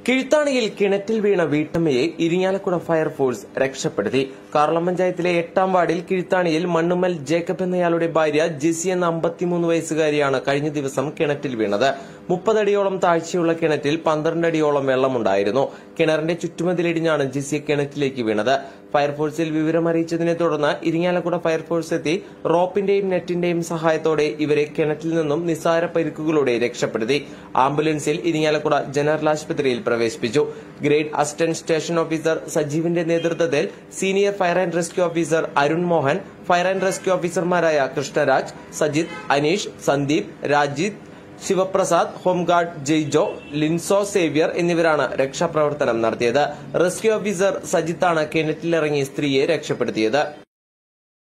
കിഴുത്താണിയിൽ കിണറ്റിൽ വീണ വീട്ടമ്മയെ ഇരിങ്ങാലക്കുട ഫയർഫോഴ്സ് രക്ഷപ്പെടുത്തി കാർളം പഞ്ചായത്തിലെ എട്ടാം വാർഡിൽ കിഴുത്താണിയിൽ മണ്ണുമൽ ജേക്കബ് എന്നയാളുടെ ഭാര്യ ജിസി എന്ന അമ്പത്തിമൂന്ന് വയസ്സുകാരിയാണ് കഴിഞ്ഞ ദിവസം കിണറ്റിൽ വീണത് മുപ്പതടിയോളം താഴ്ചയുള്ള കിണറ്റിൽ പന്ത്രണ്ട് അടിയോളം വെള്ളമുണ്ടായിരുന്നു കിണറിന്റെ ചുറ്റുമതിലിടിഞ്ഞാണ് ജിസി കിണറ്റിലേക്ക് വീണത് ഫയർഫോഴ്സിൽ വിവരമറിയിച്ചതിനെ തുടർന്ന് ഇരിങ്ങാലക്കുട ഫയർഫോഴ്സ് എത്തി റോപ്പിന്റെയും നെറ്റിന്റെയും സഹായത്തോടെ ഇവരെ കിണറ്റിൽ നിന്നും നിസ്സാര പരിക്കുകളോടെ രക്ഷപ്പെടുത്തി ആംബുലൻസിൽ ഇരിങ്ങാലക്കുട ജനറൽ ആശുപത്രിയിൽ പ്രവേശിപ്പിച്ചു ഗ്രേഡ് അസിസ്റ്റന്റ് സ്റ്റേഷൻ ഓഫീസർ സജീവിന്റെ നേതൃത്വത്തിൽ senior fire and rescue officer Arun Mohan fire and rescue ഓഫീസർമാരായ കൃഷ്ണരാജ് സജിത് അനീഷ് സന്ദീപ് രാജിത് ശിവപ്രസാദ് ഹോംഗാർഡ് ജെയ്ജോ ലിൻസോ സേവ്യർ എന്നിവരാണ് രക്ഷാപ്രവർത്തനം നടത്തിയത് റെസ്ക്യൂ ഓഫീസർ സജിത്താണ് കിണറ്റിലിറങ്ങി സ്ത്രീയെ രക്ഷപ്പെടുത്തിയത്